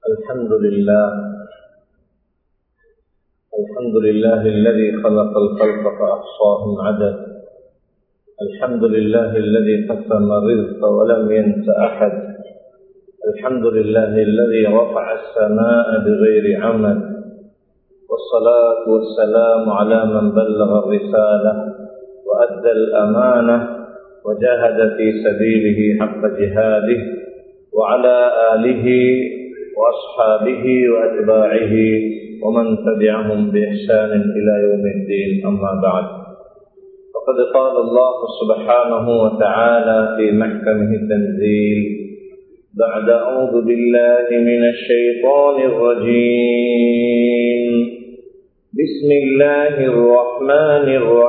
الحمد لله الحمد لله الذي خلق الخلق فأحصاهم عدد الحمد لله الذي قسم الرزق ولم ينس أحد الحمد لله الذي رفع السماء بغير عمد والصلاة والسلام على من بلغ الرسالة وأدى الأمانة وجاهد في سبيله حق جهاده وعلى آله وأصحابه وأتباعه ومن تبعهم بإحسان إلى يوم الدين أما بعد فقد قال الله سبحانه وتعالى في محكمه التنزيل بعد أعوذ بالله من الشيطان الرجيم بسم الله الرحمن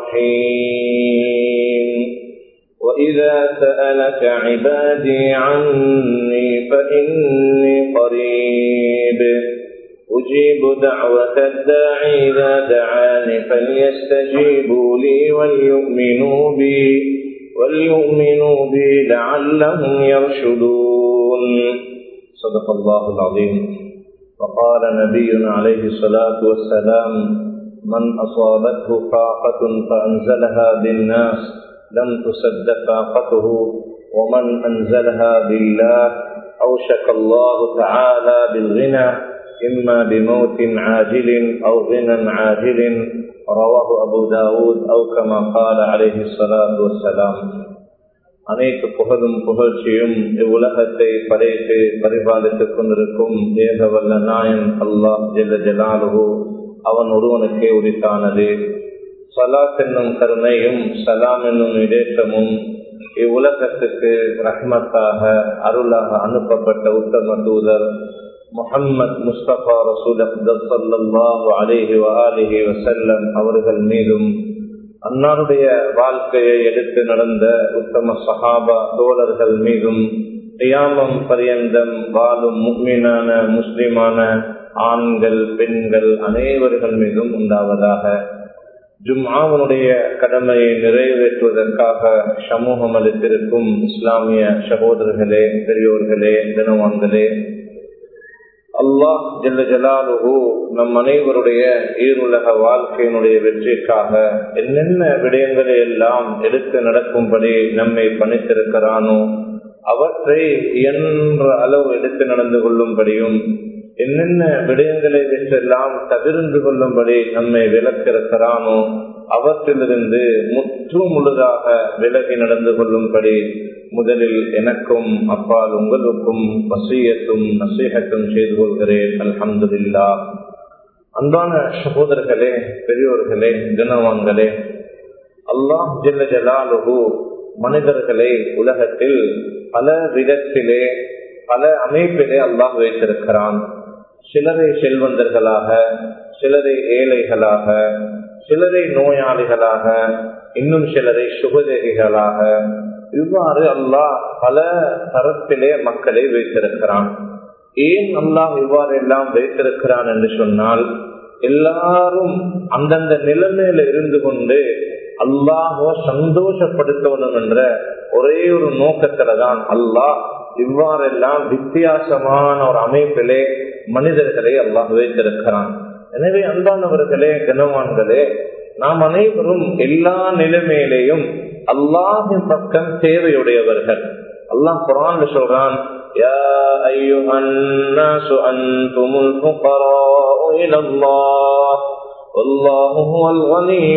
الرحيم وإذا سألك عبادي عني فإني قريب أجيب دعوة الداعي إذا دعاني فليستجيبوا لي وليؤمنوا بي وليؤمنوا بي لعلهم يرشدون صدق الله العظيم وقال نبينا عليه الصلاة والسلام من أصابته طاقة فأنزلها بالناس لم تسد طاقته ومن أنزلها بالله أوشك الله تعالى بالغنى إما بموت عاجل أو غنى عاجل رواه أبو داود أو كما قال عليه الصلاة والسلام அனைத்து புகழும் புகழ்ச்சியும் இவ்வுலகத்தை படைத்து பரிபாலித்துக் கொண்டிருக்கும் ஏக வல்ல நாயன் அல்லாஹ் ஜெல்ல ஜலாலுகு அவன் ஒருவனுக்கே உரித்தானது சலாத் என்னும் கருணையும் சலாம் என்னும் இடேற்றமும் இவ்வுலகத்துக்கு ரஹ்மத்தாக அருளாக அனுப்பப்பட்ட உத்தம தூதர் முகம்மது முஸ்தபா ரசூல் சல்லாஹு அலிஹி வலிஹி வசல்லம் அவர்கள் மீதும் அன்னாருடைய வாழ்க்கையை எடுத்து நடந்த உத்தம சஹாபா தோழர்கள் மீதும் தியாமம் பரியந்தம் வாழும் முக்மீனான முஸ்லிமான ஆண்கள் பெண்கள் அனைவர்கள் மீதும் உண்டாவதாக ஜும்ஆவனுடைய கடமையை நிறைவேற்றுவதற்காக சமூகம் அளித்திருக்கும் இஸ்லாமிய சகோதரர்களே பெரியோர்களே தினவான்களே அல்லாஹ் ஜல்ல ஜலாலுஹு நம் அனைவருடைய ஈருலக வாழ்க்கையினுடைய வெற்றிக்காக என்னென்ன விடயங்களை எல்லாம் எடுத்து நடக்கும்படி நம்மை பணித்திருக்கிறானோ அவற்றை இயன்ற அளவு எடுத்து நடந்து கொள்ளும்படியும் என்னென்ன விடயங்களை வெற்றெல்லாம் தவிர்ந்து கொள்ளும்படி நம்மை விளக்கிருக்கிறானோ அவற்றிலிருந்து முற்று முழுதாக விலகி நடந்து கொள்ளும்படி முதலில் எனக்கும் அப்பால் உங்களுக்கும் வசியத்தும் நசீகத்தும் செய்து கொள்கிறேன் அல்ஹம்துல்லா அன்பான சகோதரர்களே பெரியோர்களே கனவான்களே அல்லாஹ் ஜெல்ல ஜலாலுகு மனிதர்களை உலகத்தில் பல விதத்திலே பல அமைப்பிலே அல்லாஹ் வைத்திருக்கிறான் சிலரை செல்வந்தர்களாக சிலரை ஏழைகளாக சிலரை நோயாளிகளாக இன்னும் சிலரை சுகதேகிகளாக இவ்வாறு அல்லாஹ் பல தரத்திலே மக்களை வைத்திருக்கிறான் ஏன் அல்லாஹ் இவ்வாறு எல்லாம் வைத்திருக்கிறான் என்று சொன்னால் எல்லாரும் அந்தந்த நிலைமையில இருந்து கொண்டு அல்லாஹோ சந்தோஷப்படுத்தணும் என்ற ஒரே ஒரு நோக்கத்துல தான் அல்லாஹ் இவ்வாறெல்லாம் வித்தியாசமான ஒரு அமைப்பிலே மனிதர்களை அல்லாஹ் வைத்திருக்கிறான் எனவே அன்பானவர்களே கனவான்களே நாம் அனைவரும் எல்லா நிலைமையிலேயும் அல்லாஹின் பக்கம் தேவையுடையவர்கள் அல்லாஹ் குரான் சொல்றான் يا أيها الناس أنتم الفقراء إلى الله والله هو الغني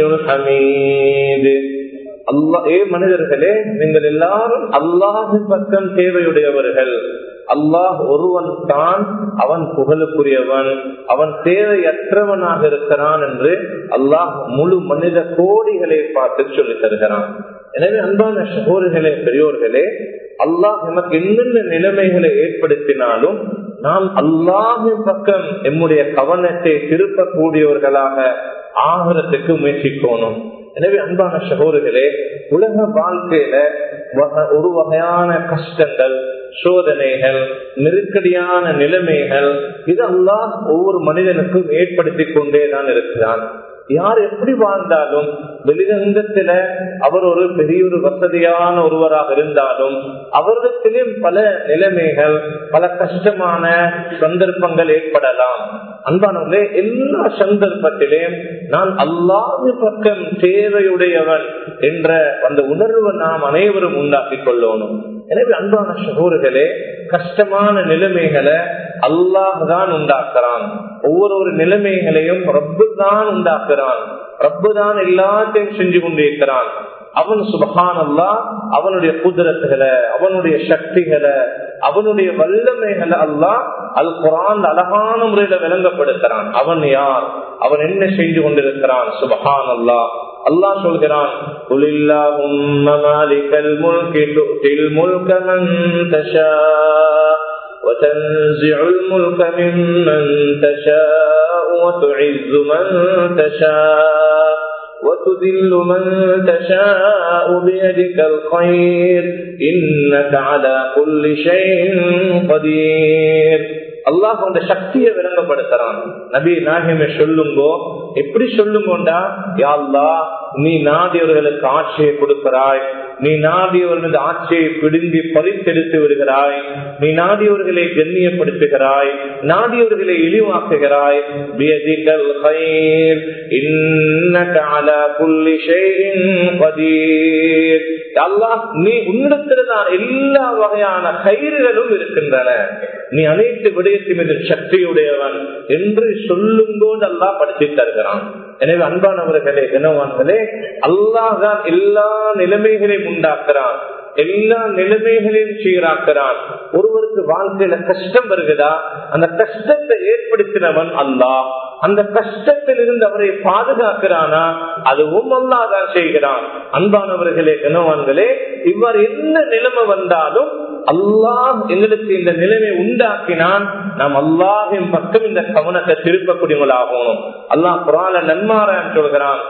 الحميد அல்லா ஏ மனிதர்களே நீங்கள் எல்லாரும் அல்லாஹின் பக்கம் தேவையுடையவர்கள் அல்லாஹ் ஒருவன் தான் அவன் புகழுக்குரியவன் அவன் தேவையற்றவனாக இருக்கிறான் என்று அல்லாஹ் முழு மனித கோடிகளை பார்த்து சொல்லி தருகிறான் எனவே அன்பான சகோதர்களே பெரியோர்களே அல்லாஹ் நமக்கு என்னென்ன நிலைமைகளை ஏற்படுத்தினாலும் நாம் அல்லாஹின் பக்கம் எம்முடைய கவனத்தை திருப்பக்கூடியவர்களாக ஆகிறதுக்கு முயற்சிக்கணும் எனவே அன்பான சகோதரர்களே உலக வாழ்க்கையில ஒரு வகையான கஷ்டங்கள் சோதனைகள் நெருக்கடியான நிலைமைகள் இது அல்லாஹ் ஒவ்வொரு மனிதனுக்கும் ஏற்படுத்தி கொண்டேதான் இருக்கிறான் யார் எப்படி வாழ்ந்தாலும் வெளிரங்கத்தில அவர் ஒரு பெரிய ஒரு வசதியான ஒருவராக இருந்தாலும் அவரிடத்திலும் பல நிலைமைகள் பல கஷ்டமான சந்தர்ப்பங்கள் ஏற்படலாம் அன்பானவர்களே எல்லா சந்தர்ப்பத்திலும் நான் அல்லாது பக்கம் தேவையுடையவன் என்ற அந்த உணர்வை நாம் அனைவரும் உண்டாக்கி கொள்ளணும் எனவே அன்பான சகோதரர்களே கஷ்டமான நிலைமைகளை அல்லாஹ் தான் உண்டாக்குறான் ஒவ்வொரு ஒரு நிலைமைகளையும் ரப்பு தான் உண்டாக்குறான் ரப்பு தான் எல்லாத்தையும் செஞ்சு கொண்டிருக்கிறான் அவன் சுபகான் அல்லா அவனுடைய குதிரத்துகளை அவனுடைய சக்திகளை அவனுடைய வல்லமைகளை அல்லா அல் குரான் அழகான முறையில விளங்கப்படுத்துறான் அவன் யார் அவன் என்ன செஞ்சு கொண்டிருக்கிறான் சுபகான் அல்லா அல்லாஹ் சொல்கிறான் وتنزع الملك ممن تشاء وتعز من تشاء وتذل من تشاء بيدك الخير إنك على كل شيء قدير அல்லாஹ் அந்த சக்தியை விளங்கப்படுத்துறான் நபி நாகிமே சொல்லுங்கோ எப்படி சொல்லுங்கோண்டா யாழ்லா நீ நாடியவர்களுக்கு ஆட்சியை கொடுக்கிறாய் நீ நாடியவர்களது ஆட்சியை பிடுங்கி பறித்தெடுத்து விடுகிறாய் நீ நாடியவர்களை கண்ணியப்படுத்துகிறாய் நாடியவர்களை இழிவாக்குகிறாய் நீ உன்னிடத்தில்தான் எல்லா வகையான கயிறுகளும் இருக்கின்றன நீ அனைத்து விடயத்தின் மீது சக்தியுடையவன் என்று சொல்லும்போது அல்லா படித்து தருகிறான் எனவே அன்பானவர்களே கனவான்களே அல்லாஹான் எல்லா நிலைமைகளையும் உண்டாக்குறான் எல்லா நிலைமைகளையும் சீராக்குறான் ஒருவருக்கு வாழ்க்கையில கஷ்டம் வருகிறதா அந்த கஷ்டத்தை ஏற்படுத்தினவன் அல்லாஹ் அந்த கஷ்டத்தில் இருந்து அவரை பாதுகாக்கிறானா அதுவும் அல்லாதான் செய்கிறான் அன்பானவர்களே கனவான்களே இவ்வாறு என்ன நிலைமை வந்தாலும் அல்லாஹ் எங்களுக்கு இந்த நிலைமை உண்டாக்கினான் நாம் அல்லாஹின் பக்கம் இந்த கவனத்தை திருப்பக்கூடியவங்களாகணும் அல்லாஹ் குரான நன்மாரான் சொல்கிறான்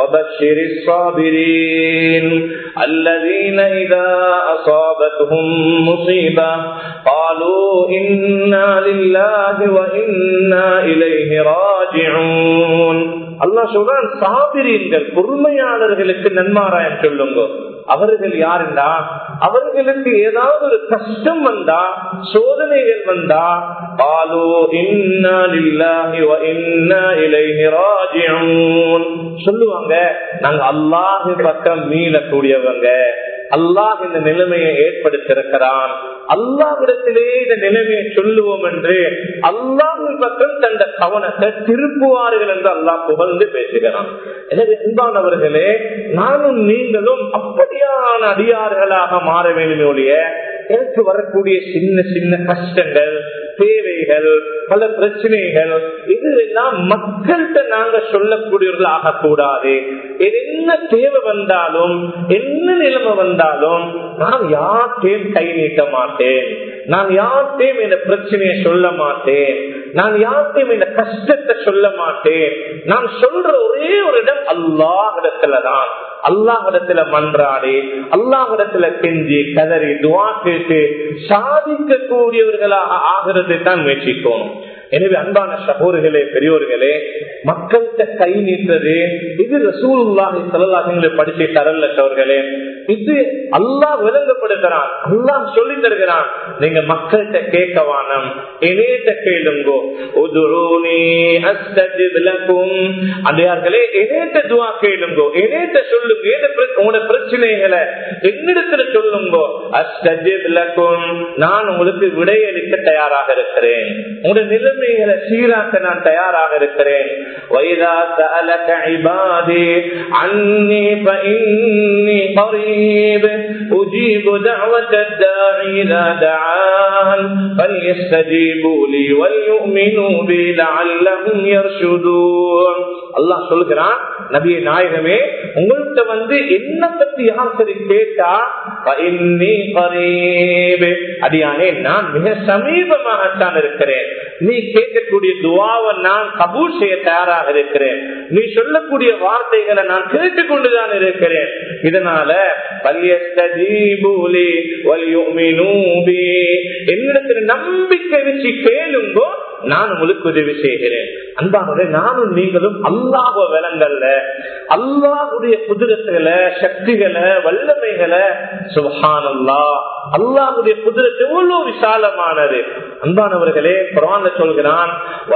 الذين إذا أصابتهم مصيبة قالوا إنا لله وإنا إليه راجعون அல்லாஹ் சொல்றான் சாபிரீன்கள் பொறுமையாளர்களுக்கு நன்மாராயம் சொல்லுங்க அவர்கள் யாருண்டா அவர்களுக்கு ஏதாவது ஒரு கஷ்டம் வந்தா சோதனைகள் வந்தா பாலோ சொல்லுவாங்க நாங்க அல்லாஹு பக்கம் மீளக்கூடியவங்க அல்லாஹ் இந்த நிலைமையை ஏற்படுத்திருக்கிறான் அல்லாவிடத்திலே இந்த நிலைமையை சொல்லுவோம் என்று அல்லாஹு பக்கம் தந்த கவனத்தை திருப்புவார்கள் என்று அல்லாஹ் புகழ்ந்து பேசுகிறான் எனவே அன்பானவர்களே நானும் நீங்களும் அப்படியான அடியார்களாக மாற வேண்டுமே ஒழிய எனக்கு வரக்கூடிய சின்ன சின்ன கஷ்டங்கள் தேவைகள் பல பிரச்சனைகள் இது எல்லாம் மக்கள்கிட்ட நாங்க சொல்லக்கூடியவர்கள் ஆகக்கூடாது என்ன தேவை வந்தாலும் என்ன நிலைமை வந்தாலும் நான் யார்கிட்டையும் கை நீட்ட மாட்டேன் நான் யார்கிட்டையும் இந்த பிரச்சனையை சொல்ல மாட்டேன் நான் யார்கிட்டையும் இந்த கஷ்டத்தை சொல்ல மாட்டேன் நான் சொல்ற ஒரே ஒரு இடம் அல்லாஹிடத்துலதான் அல்லாஹிடத்துல மன்றாடி அல்லாஹிடத்துல கெஞ்சி கதறி துவா கேட்டு சாதிக்க கூடியவர்களாக ஆகிறது தான் முயற்சிக்கணும் எனவே அன்பான சகோதர்களே பெரியோர்களே மக்கள்கிட்ட கை நீட்டது இது ரசூல்லாஹி சல்லாஹங்களை படிச்சு தரல சோர்களே இது அல்லாஹ் விளங்கப்படுத்துறான் அல்லாஹ் சொல்லி தருகிறான் நீங்க மக்கள்கிட்ட கேட்க வானம் இணையத்த கேளுங்கோ அடையார்களே இணையத்த துவா கேளுங்கோ இணையத்த சொல்லுங்க உங்களோட பிரச்சனைகளை என்னிடத்துல சொல்லுங்கோ அஸ்தஜிப்லக்கும் நான் உங்களுக்கு விடையளிக்க தயாராக இருக்கிறேன் உங்களுடைய நிலைமைகளை சீராக்க நான் தயாராக இருக்கிறேன் வைதா سألك عبادي عني فإني قريب أجيب دعوة الداعي إذا دعان فليستجيبوا لي وليؤمنوا بي لعلهم يرشدون அல்லாஹ் சொல்கிறான் நபிய நாயகமே உங்கள்கிட்ட வந்து என்ன பத்தி யார் சரி கேட்டா அடியானே நான் மிக சமீபமாகத்தான் இருக்கிறேன் நீ கேட்கக்கூடிய துவாவை நான் கபூல் செய்ய தயாராக இருக்கிறேன் நீ சொல்லக்கூடிய வார்த்தைகளை நான் கேட்டுக்கொண்டுதான் இருக்கிறேன் இதனால என்னிடத்தில் நம்பிக்கை வச்சு கேளுங்கோ நான் உங்களுக்கு உதவி செய்கிறேன் அன்பானவரே நானும் நீங்களும் அல்லாஹ விலங்கல்ல அல்லாஹுடைய குதிரத்துகளை சக்திகளை வல்லமைகளை சுபஹானல்லா அல்லாஹுடைய குதிரத்து எவ்வளவு விசாலமானது அன்பானவர்களே குரான்ல சொல்கிறான்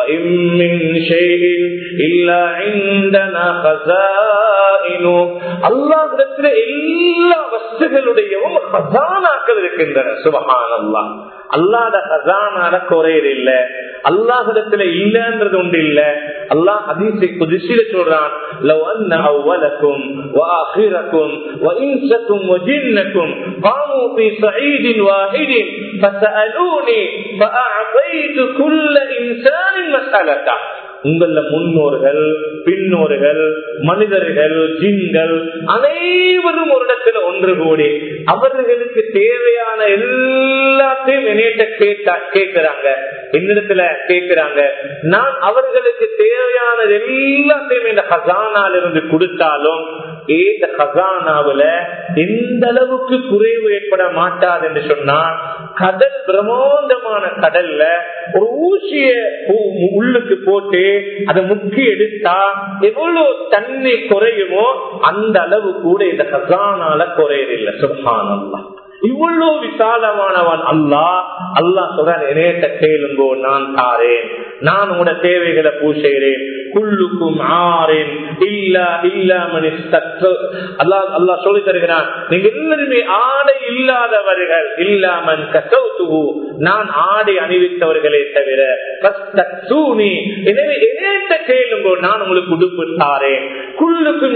அல்லாஹிடத்துல எல்லா வஸ்துகளுடையவும் ஹசானாக்கள் இருக்கின்றன சுபஹான் அல்லா அல்லாத ஹசானால குறையது இல்ல அல்லாஹிடத்துல இல்லன்றது ஒன்று இல்ல அல்லாஹ் அதிசை குதிசில சொல்றான் لو ان اولكم واخركم وانسكم وجنكم قاموا في صعيد واحد فسالوني فاعطيت كل انسان مسالته உங்கள முன்னோர்கள் பின்னோர்கள் மனிதர்கள் ஜின்கள் அனைவரும் ஒரு இடத்துல ஒன்று கூடி அவர்களுக்கு தேவையான எல்லாத்தையும் என்னிட்ட கேட்டா கேட்கிறாங்க என்னிடத்துல கேட்கிறாங்க நான் அவர்களுக்கு தேவையான எல்லாத்தையும் இந்த ஹசானால் இருந்து கொடுத்தாலும் இந்த ஹசானாவுல எந்த அளவுக்கு குறைவு ஏற்பட மாட்டாது என்று சொன்னா கடல் பிரம்மாண்டமான கடல்ல ஒரு ஊசிய உள்ளுக்கு போட்டு அதை முக்கி எடுத்தா எவ்வளவு தண்ணி குறையுமோ அந்த அளவு கூட இந்த ஹசானால குறையதில்லை சுபானல்லா இவ்வளவு விசாலமானவன் அல்லா அல்லா சொல்ற நேட்ட கேளுங்கோ நான் தாரேன் நான் உங்களோட தேவைகளை பூசைகிறேன் குள்ளுக்கும் ஆறேன் இல்லா இல்லாமனி அல்லா அல்லா சொல்லி தருகிறான் நீங்க எல்லாருமே ஆடை இல்லாதவர்கள் இல்லாமன் கசவுத்துவு நான் ஆடை அணிவித்தவர்களே தவிர எனவே என்னேட்ட கேளுங்கோ நான் உங்களுக்கு உடுப்பு தாரேன் குள்ளுக்கும்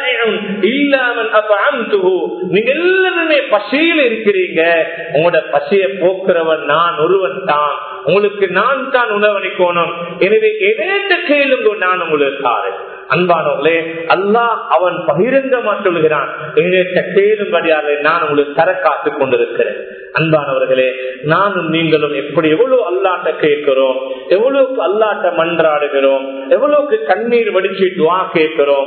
இல்லாமன் அப்ப அம்துகு நீங்க எல்லாருமே பசியில் இருக்கிறீங்க உங்களோட பசிய போக்குறவன் நான் ஒருவன் தான் உங்களுக்கு நான் தான் உணவளிக்கணும் எனவே எதேட்ட கேளுங்க நான் உங்களுக்கு தாரேன் அன்பானவர்களே அல்லாஹ் அவன் பகிரங்கமா சொல்லுகிறான் எதேட்ட கேளும்படியாக நான் உங்களுக்கு தர காத்துக் கொண்டிருக்கிறேன் அன்பானவர்களே நானும் நீங்களும் எப்படி எவ்வளவு அல்லாட்ட கேட்கிறோம் எவ்வளவுக்கு அல்லாட்ட மன்றாடுகிறோம் எவ்வளவுக்கு கண்ணீர் வடிச்சு துவா கேட்கிறோம்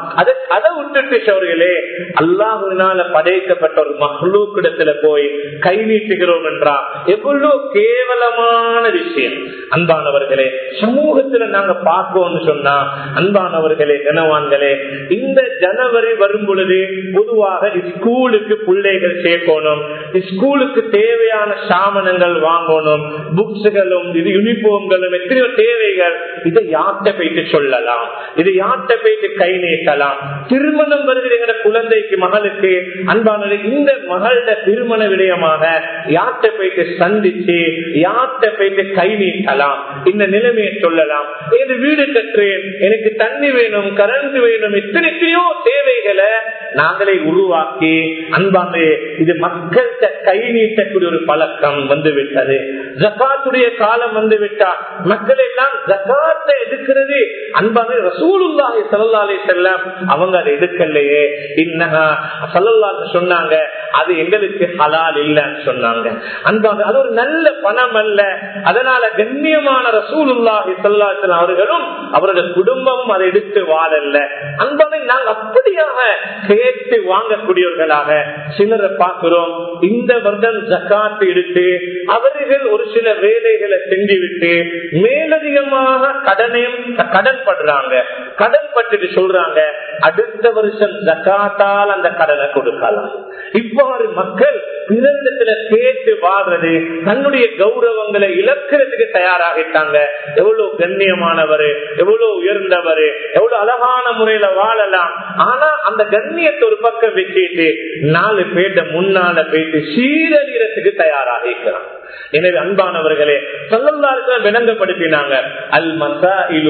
அதை விட்டுட்டு சோர்களே அல்லாஹுனால படைக்கப்பட்ட ஒரு மகளூக்கிடத்துல போய் கை நீட்டுகிறோம் என்றா எவ்வளவு கேவலமான விஷயம் அன்பானவர்களே சமூகத்துல நாங்க பார்ப்போம்னு சொன்னா அன்பானவர்களே கனவான்களே இந்த ஜனவரி வரும் பொழுது பொதுவாக ஸ்கூலுக்கு பிள்ளைகள் சேர்க்கணும் ஸ்கூலுக்கு தேவையான சாமனங்கள் வாங்கணும் புக்ஸுகளும் இது யூனிஃபார்ம்களும் எத்தனையோ தேவைகள் இதை யார்கிட்ட போயிட்டு சொல்லலாம் இதை யார்கிட்ட போயிட்டு கை நீட்டலாம் திருமணம் வருகிற குழந்தைக்கு மகளுக்கு அன்பான இந்த மகளோட திருமண விடயமாக யார்கிட்ட போயிட்டு சந்திச்சு யார்கிட்ட போயிட்டு கை நீட்டலாம் இந்த நிலைமையை சொல்லலாம் இது வீடு கட்டுறேன் எனக்கு தண்ணி வேணும் கரண்ட் வேணும் எத்தனைக்கையோ தேவைகளை நாங்களே உருவாக்கி அன்பான இது மக்கள்கிட்ட கை நீட்டக்கூடிய ஒரு பழக்கம் வந்து விட்டது ஜக்காத்துடைய காலம் வந்து விட்டார் மக்கள் எல்லாம் ஜக்காத்தை எடுக்கிறது அன்பான ரசூலுல்லாஹி சல்லாலே செல்லம் அவங்க அதை எடுக்கலையே இன்னஹா சல்லல்லாஹு சொன்னாங்க அது எங்களுக்கு ஹலால் இல்லைன்னு சொன்னாங்க அன்பான அது ஒரு நல்ல பணம் அல்ல அதனால கண்ணியமான ரசூலுல்லாஹி சல்லாஹன் அவர்களும் அவருடைய குடும்பமும் அதை எடுத்து வாழல்ல அன்பான நாங்கள் அப்படியாக கேட்டு வாங்கக்கூடியவர்களாக சிலரை பார்க்கிறோம் இந்த வருடம் ஜக்காத்து எடுத்து அவர்கள் ஒரு சில வேலைகளை செஞ்சுவிட்டு மேலதிகமாக கடனையும் கடன் படுறாங்க கடன் பட்டுட்டு சொல்றாங்க அடுத்த வருஷம் ஜக்காத்தால் அந்த கடனை கொடுக்கலாம் இவ்வாறு மக்கள் பிறந்தத்துல கேட்டு வாழ்றது தன்னுடைய கௌரவங்களை இழக்கிறதுக்கு தயாராகிட்டாங்க எவ்வளவு கண்ணியமானவர் எவ்வளவு உயர்ந்தவர் எவ்வளவு அழகான முறையில வாழலாம் ஆனா அந்த கண்ணியத்தை ஒரு பக்கம் வச்சுட்டு நாலு பேட்ட முன்னால போயிட்டு சீரழியறதுக்கு தயாராகிக்கிறான் எனவே அன்பானவர்களே சொல்லல்லாருக்கும் விளங்கப்படுத்தினாங்க அல் மசா இலு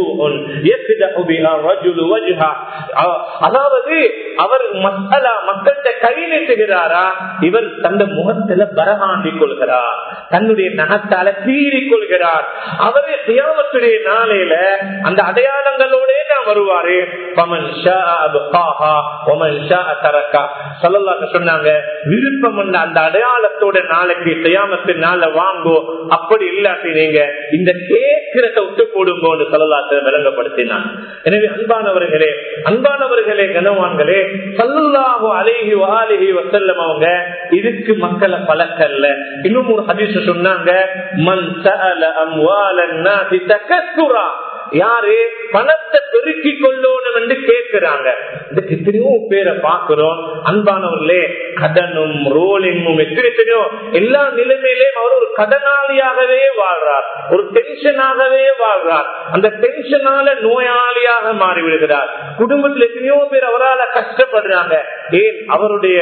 அதாவது அவர் மசாலா மக்கள்கிட்ட கை நீட்டுகிறாரா இவர் தந்த முகத்துல பரகாண்டி கொள்கிறார் தன்னுடைய நகத்தால கீறி கொள்கிறார் அவரே தியாமத்துடைய நாளையில அந்த அடையாளங்களோட தான் வருவாரு பமன் சொன்னாங்க விருப்பம் அந்த அடையாளத்தோட நாளைக்கு தியாமத்து நாள வாங்கோ அப்படி இல்லாட்டி நீங்க இந்த கேட்க கேட்கிறத விட்டு போடுங்கன்னு சொல்லலாத்த விளங்கப்படுத்தினான் எனவே அன்பானவர்களே அன்பானவர்களே கனவான்களே சல்லுல்லாஹு அலைஹி வாலிஹி வசல்லம் அவங்க இதுக்கு மக்களை பழக்கல்ல இன்னும் ஒரு ஹதீஸ் சொன்னாங்க மன் சஅல அம்வாலன் நாசி தகஸ்ஸுரா யாரு பணத்தை பெருக்கி கொள்ளணும் என்று கேட்கிறாங்க இதுக்கு எத்தனையோ பேரை பார்க்கிறோம் அன்பானவர்களே கடனும் ரோலிங்கும் எத்தனை எத்தனையோ எல்லா நிலைமையிலேயும் அவர் ஒரு கடனாளியாகவே வாழ்றார் ஒரு டென்ஷனாகவே வாழ்றார் அந்த டென்ஷனால நோயாளியாக மாறி விடுகிறார் குடும்பத்தில் எத்தனையோ பேர் அவரால் கஷ்டப்படுறாங்க ஏன் அவருடைய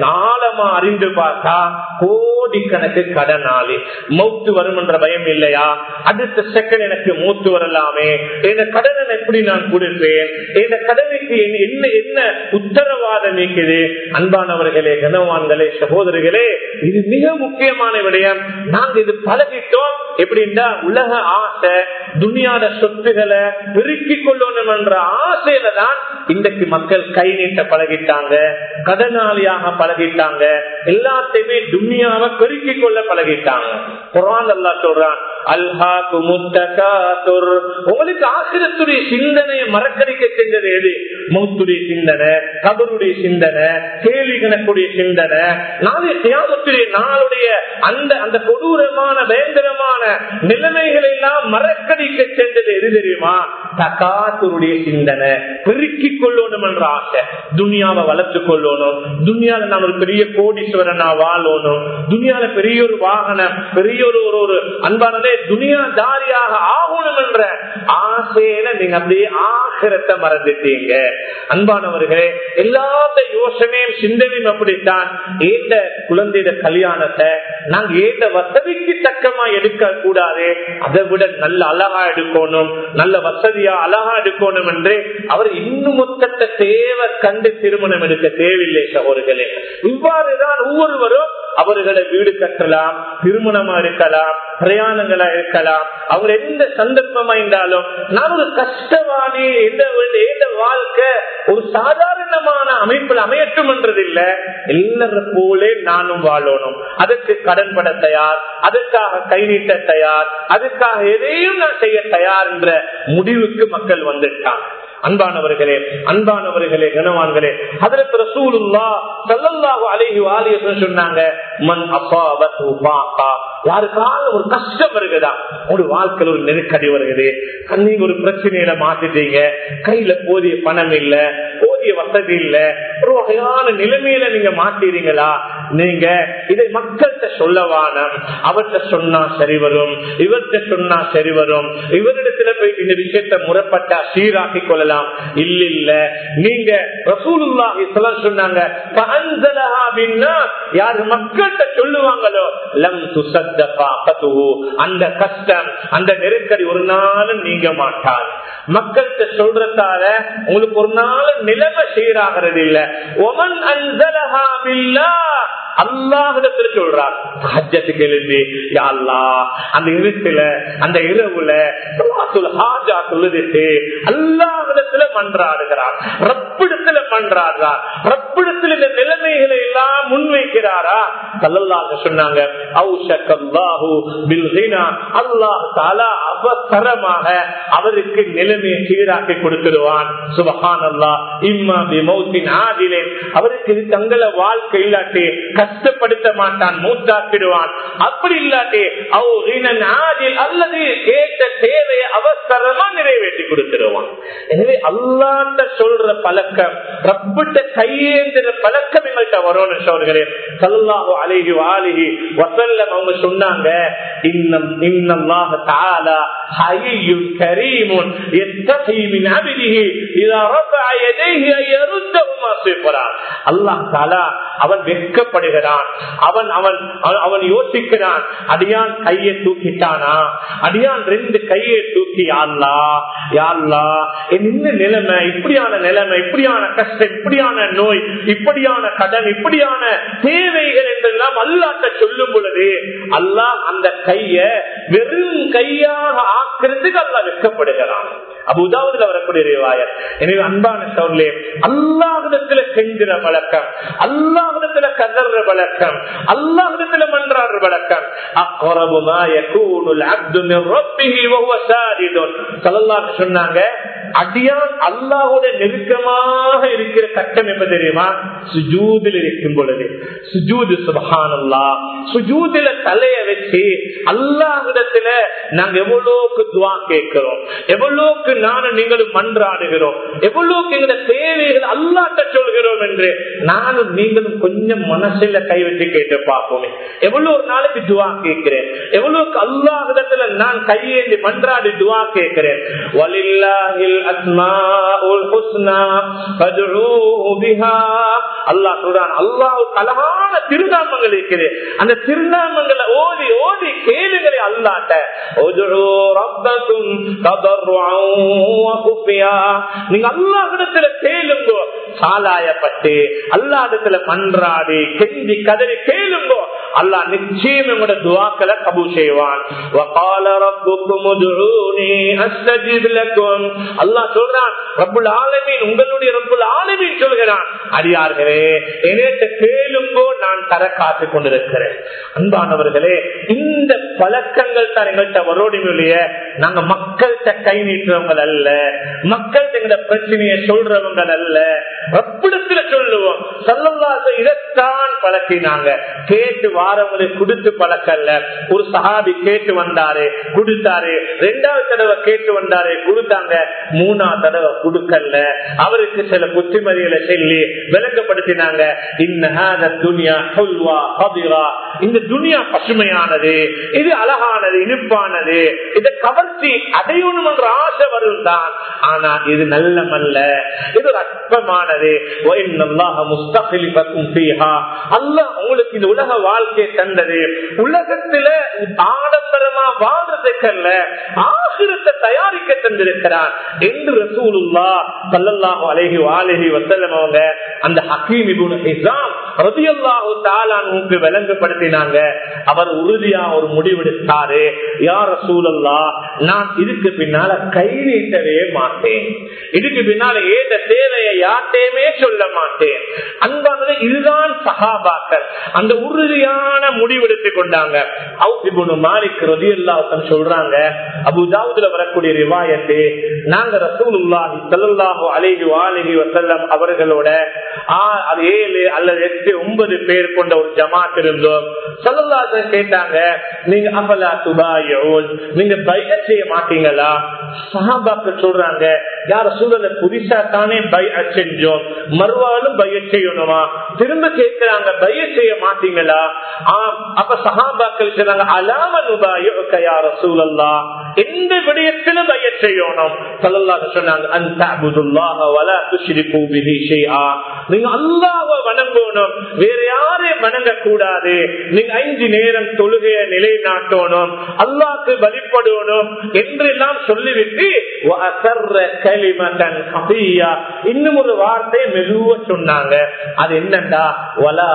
நாளமா அறிந்து பார்த்தா கோடிக்கணக்கு கடனாளி மௌத்து வரும் என்ற பயம் இல்லையா அடுத்த செகண்ட் எனக்கு மூத்து வரலாமே இந்த கடனை எப்படி நான் கொடுப்பேன் இந்த கடனுக்கு என்ன என்ன உத்தரவாதம் இருக்குது அன்பானவர்களே கனவான்களே சகோதரர்களே இது மிக முக்கியமான விடயம் நாங்க இது பழகிட்டோம் எப்படின்னா உலக ஆசை துணியாட சொத்துகளை பெருக்கிக் கொள்ளணும் என்ற ஆசையில தான் இன்றைக்கு மக்கள் கை நீட்ட பழகிட்டாங்க கடனாளியாக பழகிட்டாங்க எல்லாத்தையுமே துணியாவை பெருக்கிக் கொள்ள பழகிட்டாங்க குரான் அல்லா சொல்றான் அல்ஹா குமுத்தகாத்துர் உங்களுக்கு ஆசிரத்துடைய சிந்தனையை மறக்கடிக்க செஞ்சது எது மௌத்துடைய சிந்தனை கபருடைய சிந்தனை கேள்வி கணக்குடைய சிந்தனை நாளைய தியாகத்துடைய நாளுடைய அந்த அந்த கொடூரமான பயங்கரமான நிலைமைகளை எல்லாம் மறக்கடிக்க சென்றது எது தெரியுமா தகாத்துடைய சிந்தனை பெருக்கிக் கொள்ளணும் என்ற ஆசை துனியாவை வளர்த்து கொள்ளணும் துனியால நாம் ஒரு பெரிய கோடீஸ்வரனா வாழணும் துனியால பெரிய ஒரு வாகனம் பெரிய ஒரு ஒரு ஒரு அன்பானதே துனியா தாரியாக ஆகணும் என்ற ஆசையில நீங்க அப்படியே ஆசிரத்தை மறந்துட்டீங்க அன்பானவர்களே எல்லாத்த யோசனையும் சிந்தனையும் அப்படித்தான் ஏந்த குழந்தைய கல்யாணத்தை நாங்க ஏந்த வசதிக்கு தக்கமா எடுக்க கூடாது அதை விட நல்ல அழகா எடுக்கணும் நல்ல வசதியா அழகா எடுக்கணும் என்று அவர் இன்னும் மொத்தத்தை தேவை கண்டு திருமணம் எடுக்க தேவையில்லை சகோதரர்களே இவ்வாறுதான் ஒவ்வொருவரும் அவர்களை வீடு கட்டலாம் திருமணமா இருக்கலாம் பிரயாணங்களா இருக்கலாம் அவங்க எந்த சந்தர்ப்பமா இருந்தாலும் நான் ஒரு கஷ்டவாணி எந்த எந்த வாழ்க்கை ஒரு சாதாரணமான அமைப்பில் அமையட்டும் என்றது இல்ல எல்லார போலே நானும் வாழணும் அதுக்கு கடன் பட தயார் அதுக்காக கை நீட்ட தயார் அதுக்காக எதையும் நான் செய்ய தயார் என்ற முடிவுக்கு மக்கள் வந்துட்டாங்க அன்பானவர்களே அன்பானவர்களே கனவான்களே அதற்கு ரசூலுல்லா சல்லல்லாஹு அலைஹி வாலிய சொன்னாங்க மன் அசாபத்து பாக்கா யாருக்காக ஒரு கஷ்டம் வருகுதா ஒரு வாழ்க்கையில் ஒரு நெருக்கடி வருகுது நீங்க ஒரு பிரச்சனையில மாத்திட்டீங்க கையில போதிய பணம் இல்ல போதிய வசதி இல்ல ஒரு வகையான நிலைமையில நீங்க மாட்டீங்களா நீங்க இதை மக்கள்கிட்ட சொல்லவான அவர்கிட்ட சொன்னா சரி வரும் இவர்கிட்ட சொன்னா சரி வரும் இவரிடத்துல போய் இந்த விஷயத்தை முறைப்பட்டா சீராக்கி கொள்ளலாம் இல்ல இல்ல நீங்க ரசூலுல்லாஹி சொன்னாங்க யாரு மக்கள்கிட்ட சொல்லுவாங்களோ லம் அந்த கஷ்டம் அந்த நெருக்கடி ஒரு நாளும் நீங்க மாட்டார் மக்கள்கிட்ட சொல்றதால உங்களுக்கு ஒரு நாள் நிலைமை சீராகிறது இல்ல ஒமன் அன்சலஹா பில்லா அல்லாஹிடத்துல சொல்றார் ஹஜ்ஜத்துக்கு எழுதி யாழ்லா அந்த இருட்டுல அந்த இரவுல ஹாஜா சொல்லுதிட்டு அல்லாஹிடத்துல மன்றாடுகிறார் ரப்பிடத்துல மன்றாடுறார் ரப்பிடத்துல இந்த நிலைமைகளை எல்லாம் முன்வைக்கிறாரா கல்லல்லாக சொன்னாங்க அல்லாஹ் தாலா அவசரமாக அவருக்கு நிலைமையை சீராக்கி கொடுத்துருவான் சுபஹான் அல்லா இம்மா மௌத்தின் ஆதிலே அவருக்கு தங்கள வாழ்க்கை இல்லாட்டி கஷ்டப்படுத்த மாட்டான் மூத்தாக்கிடுவான் அப்படி இல்லாட்டி அல்லது கேட்ட தேவையை அவசரமா நிறைவேற்றி கொடுத்துருவான் எனவே அல்லாட்ட சொல்ற பழக்கம் ரப்பிட்ட கையேந்திர பழக்கம் எங்கள்கிட்ட வரும்னு சொல்கிறே சல்லாஹு அலிஹி வாலிஹி வசல்லம் அவங்க சொன்னாங்க இன்னம் இன்னல்லாஹ தஆலா ஹய்யுன் கரீமுன் யஸ்தஹி மின் அப்திஹி இதா ரஃபஅ யதைஹி யருத்தஹுமா சிஃபரா அல்லாஹ் தஆலா அவன் வெட்கப்படுகிறான் அவன் அவன் அவன் யோசிக்கிறான் அடியான் கையை தூக்கிட்டானா அடியான் ரெண்டு கையை தூக்கி யாழ்லா யாழ்லா என்ன நிலைமை இப்படியான நிலைமை இப்படியான கஷ்டம் இப்படியான நோய் இப்படியான கடன் இப்படியான தேவைகள் என்றெல்லாம் அல்லாட்ட சொல்லும் பொழுது அல்லாஹ் அந்த கைய வெறும் கையாக ஆக்குறதுக்கு அல்லா வெட்கப்படுகிறான் அபுதாவதுல வரக்கூடிய ரிவாயத் எனவே அன்பான சோர்லே அல்லாஹிடத்துல செஞ்சிற வழக்கம் அல்லாஹிடத்துல கதற வழக்கம் அல்லாஹிடத்துல மன்றாடுற வழக்கம் அக்குறபுமா யகூனுல் அப்து மின் ரப்பிஹி வஹுவ சாஜிதுன் ஸல்லல்லாஹு சொன்னாங்க அடியான் அல்லாஹோட நெருக்கமாக இருக்கிற கட்டம் எப்ப தெரியுமா சுஜூதில் இருக்கும் பொழுது சுஜூது சுபஹானல்லா சுஜூதில தலைய வச்சு அல்லாஹிடத்துல நாங்க எவ்வளவுக்கு துவா கேட்கிறோம் எவ்வளவுக்கு நானும் நீங்களும் மன்றாடுகிறோம் எவ்வளவுக்கு எங்க தேவைகள் அல்லாட்ட சொல்கிறோம் என்று நானும் நீங்களும் கொஞ்சம் மனசுல கை வச்சு கேட்டு பார்ப்போமே எவ்வளவு ஒரு நாளைக்கு துவா கேட்கிறேன் எவ்வளவுக்கு அல்லாஹிடத்துல நான் கையேந்தி மன்றாடி துவா கேட்கிறேன் வலில்லாஹில் அஸ்மாஉல் ஹுஸ்னா ஃபதுஊஹு பிஹா அல்லாஹ் சொல்றான் அல்லாஹ் அழகான திருநாமங்கள் இருக்குது அந்த திருநாமங்களை ஓதி ஓதி கேளுங்களே அல்லாட்ட உதுஉ ரப்பக்கும் ததர்ருஅன் வ குஃபியா நீங்க அல்லாஹ்விடத்துல கேளுங்கோ சாலாயப்பட்டு அல்லாஹ்விடத்துல மன்றாடி கெஞ்சி கதறி கேளுங்கோ அல்லாஹ் நிச்சயம் உங்களோட துவாக்களை கபூல் செய்வான் وقال ربكم ادعوني استجب لكم அல்லாஹ் சொல்றான் ரப்புல் ஆலமீன் உங்களுடைய ரப்புல் ஆலமீன் சொல்கிறான் அடியார்களே என்னிட்ட கேளுங்கோ நான் தர காத்து கொண்டிருக்கிறேன் அன்பானவர்களே இந்த பழக்கங்கள் தான் எங்கள்கிட்ட வரோடிமையிலேய நாங்க மக்கள்கிட்ட கை நீட்டுறவங்க அல்ல மக்கள்கிட்ட இந்த பிரச்சனையை சொல்றவங்க அல்ல ரப்பிடத்துல சொல்லுவோம் சல்லல்லாச இதைத்தான் பழக்கினாங்க கேட்டு வாரவங்களுக்கு கொடுத்து பழக்கல்ல ஒரு சஹாபி கேட்டு வந்தாரு கொடுத்தாரு ரெண்டாவது தடவை கேட்டு வந்தாரு கொடுத்தாங்க மூணாவது தடவை கொடுக்கல அவருக்கு சில புத்திமதிகளை சொல்லி விளக்கப்படுத்தினாங்க இன்னஹாத துனியா ஹுல்வா ஹதிரா இந்த துனியா பசுமையானது இது அழகானது இனிப்பானது இதை கவர்ச்சி அடையணும் என்ற ஆசை வரும் தான் ஆனா இது நல்லமல்ல இது ஒரு அற்பமானது அல்லாஹ் உங்களுக்கு இந்த உலக வாழ்க்கையை தந்தது உலகத்துல ஆடம்பரமா வாழ்றதுக்கல்ல ஆசிரத்தை தயாரிக்க தந்திருக்கிறான் என்று ரசூலுல்லா சல்லல்லாஹு அலைஹி வாலிஹி வசல்லம் அவங்க அந்த ஹக்கீம் இபுன் ஹிசாம் ரதியல்லாஹு தாலானுக்கு விளங்கப்படுத்தினாங்க அவர் உறுதியா ஒரு முடிவெடுத்தாரு யார் ரசூலல்லா நான் இதுக்கு பின்னால கை நீட்டவே மாட்டேன் இதுக்கு பின்னால ஏத தேவையை யார்ட்டையுமே சொல்ல மாட்டேன் அன்பானது இதுதான் சகாபாக்கள் அந்த உறுதியான முடிவெடுத்துக் கொண்டாங்க மாலிக் ரதியல்லாஹன் சொல்றாங்க அபுதாவுதுல வரக்கூடிய ரிவாயத்து நாங்க ரசூலுல்லாஹி ஸல்லல்லாஹு அலைஹி வஆலிஹி வஸல்லம் அவர்களோட அது ஏழு அல்லது எட்டு ஒன்பது பேர் கொண்ட ஒரு ஜமாத் இருந்தோம் ஸல்லல்லாஹு கேட்டாங்க நீங்க அஃபலா துபாயூன் நீங்க பைஅத் செய்ய மாட்டீங்களா சஹாபாக்கள் சொல்றாங்க யார சூழல புதுசா தானே பைஅத் செஞ்சோம் மறுவாலும் பைஅத் செய்யணுமா திரும்ப கேட்கிறாங்க பைஅத் செய்ய மாட்டீங்களா ஆம் அப்ப சஹாபாக்கள் சொன்னாங்க அலாம நுபாயுக்க யார சூழல்லா எந்த விடயத்தில பைஅத் செய்யணும் ஸல்லல்லாஹு சொன்னாங்க அந்த அபுதுல்லாஹ வலா துஷ்ரிகு பிஹி ஷைஆ நீங்க அல்லாஹ்வை வணங்கணும் வேற யாரையும் வணங்க கூடாது நீங்க ஐந்து நேரம் தொழுகைய நிலைநாட்டணும் அல்லாஹ்க்கு வழிபடணும் என்றெல்லாம் சொல்லிவிட்டு இன்னும் ஒரு வார்த்தை மெதுவ சொன்னாங்க அது என்னண்டா வலா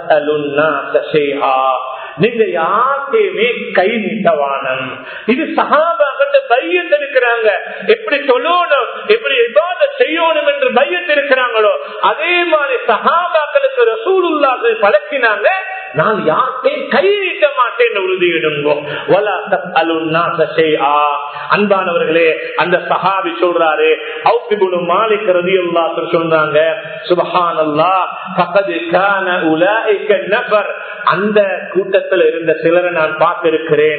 நீங்க யாருக்கையுமே கை நீட்டவானம் இது சகாபாக்கிட்ட பையத் இருக்கிறாங்க எப்படி சொல்லணும் எப்படி எதாவது செய்யணும் என்று பையத் இருக்கிறாங்களோ அதே மாதிரி சகாபாக்களுக்கு ரசூலுல்லாக்கு பழக்கினாங்க நான் யார்கிட்டையும் கை நீட்ட மாட்டேன் உறுதியிடுங்கோ அன்பானவர்களே அந்த சஹாபி சொல்றாரு மாலிக் ரதியுல்லா சொல்றாங்க சுபஹான் அல்லா பக்கது கான உலாய்க்க நபர் அந்த கூட்டத்தில் இருந்த சிலரை நான் பார்த்திருக்கிறேன்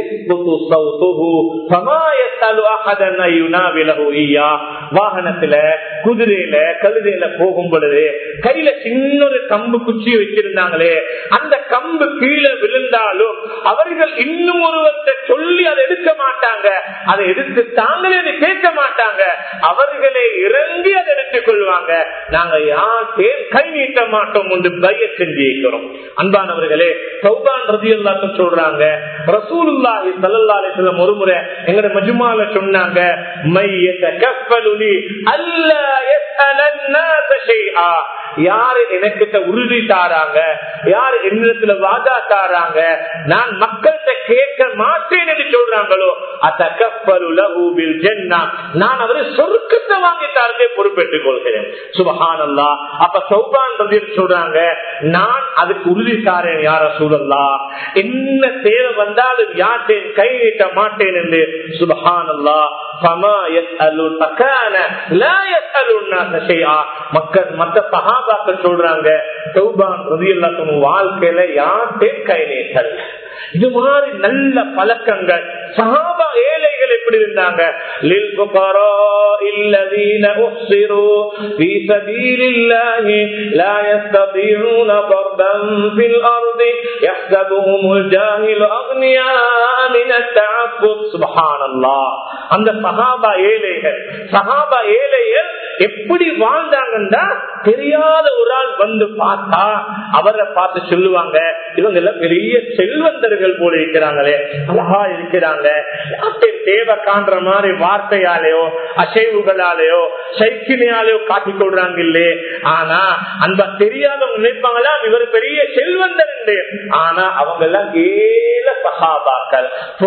வாகனத்துல குதிரையில கழுதையில போகும் பொழுது கையில சின்ன ஒரு கம்பு குச்சி வச்சிருந்தாங்களே அந்த கம்பு கீழே விழுந்தாலும் அவர்கள் இன்னும் ஒருவர்கிட்ட சொல்லி அதை எடுக்க மாட்டாங்க அதை எடுத்து தாங்களே அதை கேட்க மாட்டாங்க அவர்களே இறங்கி அதை எடுத்துக் கொள்வாங்க நாங்க யாருக்கேன் கை நீட்ட மாட்டோம் என்று பய செஞ்சிருக்கிறோம் அன்பானவர்களே சௌபான் ரதி எல்லாத்தையும் சொல்றாங்க ரசூலுல்லாஹி சல்லல்லாஹு அலைஹி வஸல்லம் ஒருமுறை எங்கட மஜ்மால சொன்னாங்க மையத கஃபலுலி அல்லா யாரு எனக்கிட்ட உறுதி தாராங்க யாரு என்னிடத்துல வாதா தாராங்க நான் மக்கள்கிட்ட கேட்க மாட்டேன் என்று சொல்றாங்களோ அத்தகப்பருவில் ஜென்னா நான் அவரை சொருக்கத்தை வாங்கி தாரதே பொறுப்பேற்றுக் கொள்கிறேன் சுபஹானல்லா அப்ப சௌபான் பதில் சொல்றாங்க நான் அதுக்கு உறுதி தாரேன் யார சூழல்லா என்ன தேவை வந்தாலும் யார்ட்டேன் கை நீட்ட மாட்டேன் என்று சுபஹானல்லா மக்கள் மத்த சகாபாக்கள் சொல்றாங்க வாழ்க்கையில யார்ட்டே கை நீட்டல் இது மாதிரி நல்ல பழக்கங்கள் சகாபா ஏழைகள் எப்படி இருந்தாங்க الذين أحصروا في سبيل الله لا يستطيعون ضربا في الأرض يحسبهم الجاهل أغنياء من التعفف سبحان الله அந்த சகாபா ஏழைகள் சகாபா ஏழைகள் எப்படி வாழ்ந்தாங்கன்னா தெரியாத ஒரு ஆள் வந்து பார்த்தா அவரை பார்த்து சொல்லுவாங்க இவங்க எல்லாம் பெரிய செல்வந்தர்கள் போல இருக்கிறாங்களே அழகா இருக்கிறாங்க தேவை காண்ற மாதிரி வார்த்தையாலேயோ அசைவுகளாலேயோ சைக்கிளையாலேயோ காட்டிக் கொள்றாங்க இல்லே ஆனா அந்த தெரியாதவங்க நினைப்பாங்களா இவர் பெரிய செல்வந்தர் ஆனா அவங்க எல்லாம் ஏல சகாபாக்கள்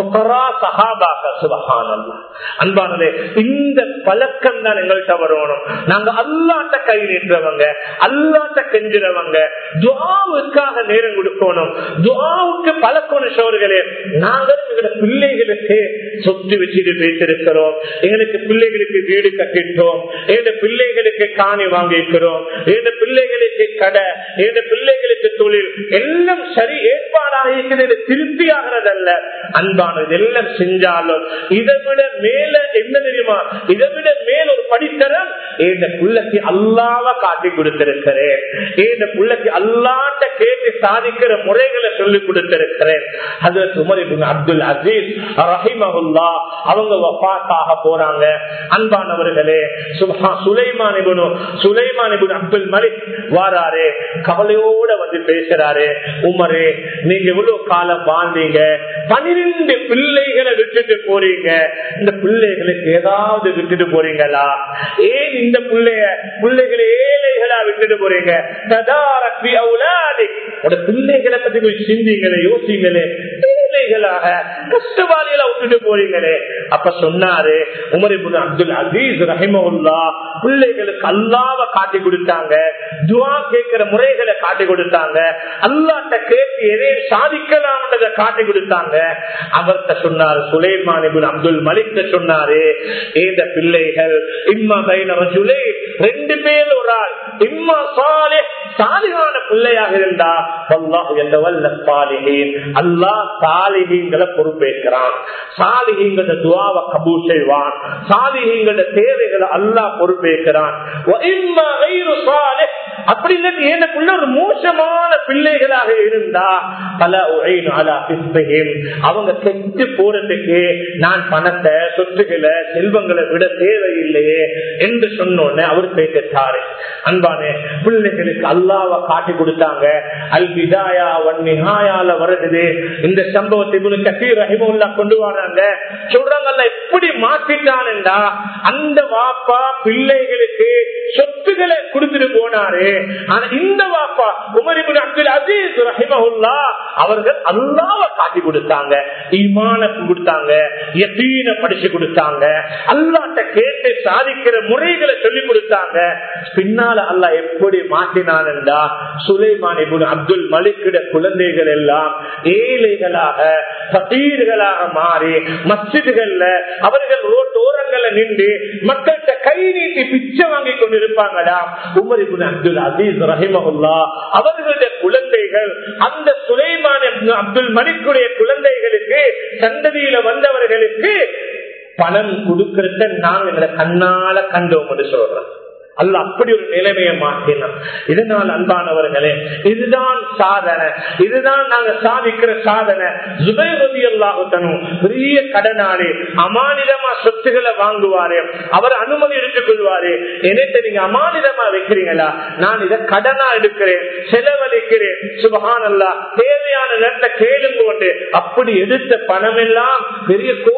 சகாபாக்கள் சுபகானல்லா அன்பானதே இந்த பழக்கம் தான் எங்கள்கிட்ட வரணும் நாங்க அல்லாட்ட கை நீட்டுறவங்க அல்லாட்ட கெஞ்சுறவங்க துவாவுக்காக நேரம் கொடுக்கணும் துவாவுக்கு பழக்கணும் சோர்களே நாங்களும் எங்களோட பிள்ளைகளுக்கு சொத்து வச்சுட்டு வைத்திருக்கிறோம் எங்களுக்கு பிள்ளைகளுக்கு வீடு கட்டிட்டோம் எங்க பிள்ளைகளுக்கு காணி வாங்கிக்கிறோம் எங்க பிள்ளைகளுக்கு கடை எங்க பிள்ளைகளுக்கு தொழில் எல்லாம் சரி ஏற்பாடாக இருக்கிறது திருப்தி ஆகிறதல்ல அன்பானது எல்லாம் செஞ்சாலும் இதை விட மேல என்ன தெரியுமா இதை விட மேல ஒரு படித்தரம் இந்த புள்ளக்கு அல்லாவ காட்டி கொடுத்திருக்கிறேன் இந்த புள்ளக்கு அல்லாட்ட கேட்டு சாதிக்கிற முறைகளை சொல்லி கொடுத்திருக்கிறேன் அது சுமரிபுன் அப்துல் அசீஸ் ரஹிமஹுல்லா அவங்க வபாத்தாக போறாங்க அன்பானவர்களே சுபஹா சுலைமானிபுனு சுலைமானிபுன் அப்துல் மலிக் வாராரு கவலையோட வந்து பேசுறாரு உமரே நீங்க எவ்வளவு காலம் வாழ்ந்தீங்க பனிரெண்டு பிள்ளைகளை விட்டுட்டு போறீங்க இந்த பிள்ளைகளுக்கு ஏதாவது விட்டுட்டு போறீங்களா ஏன் இந்த பிள்ளைய பிள்ளைகளை ஏழைகளா விட்டுட்டு போறீங்க ததாரப்பி அவுலாதி பிள்ளைகளை பத்தி கொஞ்சம் சிந்திங்களே யோசிங்களே ஏழைகளாக கஷ்டவாளிகளா விட்டுட்டு போறீங்களே அப்ப சொன்னாரு உமரிபுன் அப்துல் அசீஸ் ரஹிமவுல்லா பிள்ளைகளுக்கு அல்லாவ காட்டி கொடுத்தாங்க துவா கேட்கிற முறைகளை காட்டி கொடுத்தாங்க அல்லாட்ட கேட்டு எதையும் சாதிக்கலாம் காட்டி கொடுத்தாங்க அவர்கிட்ட சொன்னார் சுலைமான் அப்துல் மலிக் சொன்னாரு இந்த பிள்ளைகள் இம்மா பைன ரஜுலே ரெண்டு பேர் ஒரு ஆள் இம்மா சாலே சாலிகான பிள்ளையாக இருந்தா அல்லா சாலிகங்களை பொறுப்பேற்கிறான் சாலிகங்கள துவாவை கபூ செய்வான் சாலிகங்கள தேவைகளை அல்லா பொறுப்பேற்கிறான் அப்படி இல்லாட்டி எனக்குள்ள ஒரு மோசமான பிள்ளைகளாக இருந்தா பல அவங்க கெட்டு போறதுக்கு நான் பணத்தை சொத்துக்களை செல்வங்களை விட தேவையில்லையே என்று சொன்னோன்னு அவர் பேசிட்டாரு அன்பானே பிள்ளைகளுக்கு அல்லாவ காட்டி கொடுத்தாங்க அல் விதாயா வன்னிஹாயால வருது இந்த சம்பவத்தை கசீர் ரஹிமுல்லா கொண்டு வராங்க சொல்றாங்கல்ல எப்படி மாற்றிட்டான்டா அந்த வாப்பா பிள்ளைகளுக்கு சொத்துக்களை கொடுத்துட்டு போனாரு ஆனா இந்த வாப்பா உமரிபின் அப்துல் அசீஸ் ரஹிமஹுல்லா அவர்கள் அல்லாவ காட்டி கொடுத்தாங்க ஈமான கொடுத்தாங்க எத்தீன படிச்சு கொடுத்தாங்க அல்லாட்ட கேட்டு சாதிக்கிற முறைகளை சொல்லி கொடுத்தாங்க பின்னால அல்லா எப்படி மாற்றினான்டா சுலைமான் அப்துல் மலிக்கிட குழந்தைகள் எல்லாம் ஏழைகளாக பகீர்களாக மாறி மஸ்ஜிதுகள்ல அவர்கள் ரோட்டோரங்கள்ல நின்று மக்கள்கிட்ட கை நீட்டி பிச்சை வாங்கி கொண்டிருப்பாங்களா உமரிபுன் அப்துல் அசீஸ் ரஹிமஹுல்லா அவர்களுடைய குழந்தைகள் அந்த சுலைமான் அப்துல் மலிக்குடைய குழந்தைகளுக்கு சந்ததியில வந்தவர்களுக்கு பணம் கொடுக்கறத நாங்க எங்களை கண்ணால கண்டோம் என்று சொல்றோம் அல்ல அப்படி ஒரு நிலைமையை மாற்றினான் இதனால் அன்பானவர்களே இதுதான் சாதனை இதுதான் நாங்க சாதிக்கிற சாதனை ஜுபைரதி அல்லாஹுத்தனும் பெரிய கடனாளி அமானிதமா சொத்துக்களை வாங்குவாரு அவர் அனுமதி எடுத்துக் கொள்வாரு என்னத்தை நீங்க அமானிதமா வைக்கிறீங்களா நான் இதை கடனா எடுக்கிறேன் செலவழிக்கிறேன் சுபகான் அல்லா தேவையான நேரத்தை கேளுங்க கொண்டு அப்படி எடுத்த பணம் எல்லாம் பெரிய கோ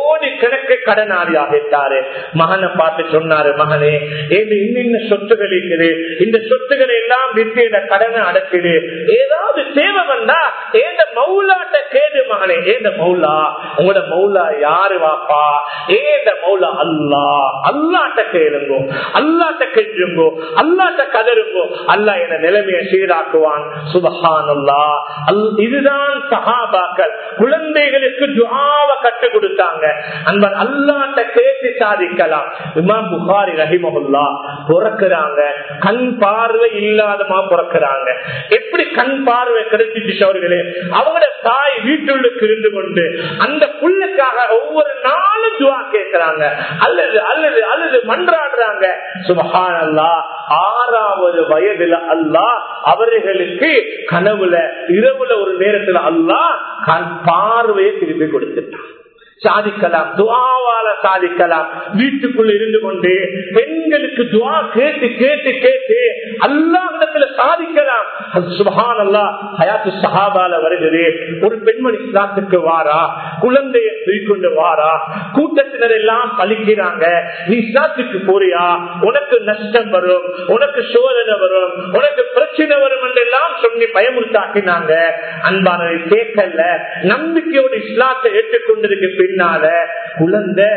கோடி கணக்கு கடனாளி ஆகிட்டாரு மகனை பார்த்து சொன்னாரு மகனே ஏது இன்னின்ன சொத்துகள் இருக்குது இந்த சொத்துக்களை எல்லாம் விட்டு இந்த கடனை அடைச்சிடு ஏதாவது தேவை வந்தா ஏந்த மௌலாட்ட கேடு மகனே ஏந்த மௌலா உங்களோட மௌலா யாரு வாப்பா ஏந்த மௌலா அல்லா அல்லாட்ட கேளுங்கோ அல்லாட்ட கெஞ்சுங்கோ அல்லாட்ட கதருங்கோ அல்லா என நிலைமையை சீராக்குவான் சுபஹான் அல்லா இதுதான் சஹாபாக்கள் குழந்தைகளுக்கு துவாவை கற்றுக் கொடுத்தாங்க அன்பர் அல்லாட்ட கேட்டு சாதிக்கலாம் இமாம் புகாரி ரஹிமகுல்லா பிறக்கிறாங்க கண் பார்வை இல்லாதமா பிறக்கிறாங்க எப்படி கண் பார்வை கிடைச்சிச்சு அவர்களே அவங்களோட தாய் வீட்டுள்ளுக்கு இருந்து கொண்டு அந்த புள்ளுக்காக ஒவ்வொரு நாளும் துவா கேட்கிறாங்க அல்லது அல்லது அல்லது மன்றாடுறாங்க சுபஹான் அல்லா ஆறாவது வயதுல அல்லா அவர்களுக்கு கனவுல இரவுல ஒரு நேரத்துல அல்லா கண் பார்வையை திருப்பி கொடுத்துட்டான் சாதிக்கலாம் துவாவால சாதிக்கலாம் வீட்டுக்குள் இருந்து கொண்டு பெண்களுக்கு துவா கேட்டு கேட்டு கேட்டு அல்லாஹிடத்துல சாதிக்கலாம் சுபஹான் அல்லா ஹயாத்து சஹாபால வருகிறது ஒரு பெண்மணி இஸ்லாத்துக்கு வாரா குழந்தைய தூக்கொண்டு வாரா கூட்டத்தினர் எல்லாம் பழிக்கிறாங்க நீ இஸ்லாத்துக்கு போறியா உனக்கு நஷ்டம் வரும் உனக்கு சோதனை வரும் உனக்கு பிரச்சனை வரும் என்று எல்லாம் சொல்லி பயமுறுத்தாக்கினாங்க அன்பானவை கேட்கல நம்பிக்கையோடு இஸ்லாத்தை ஏற்றுக்கொண்டிருக்கு பின்னால குழந்தை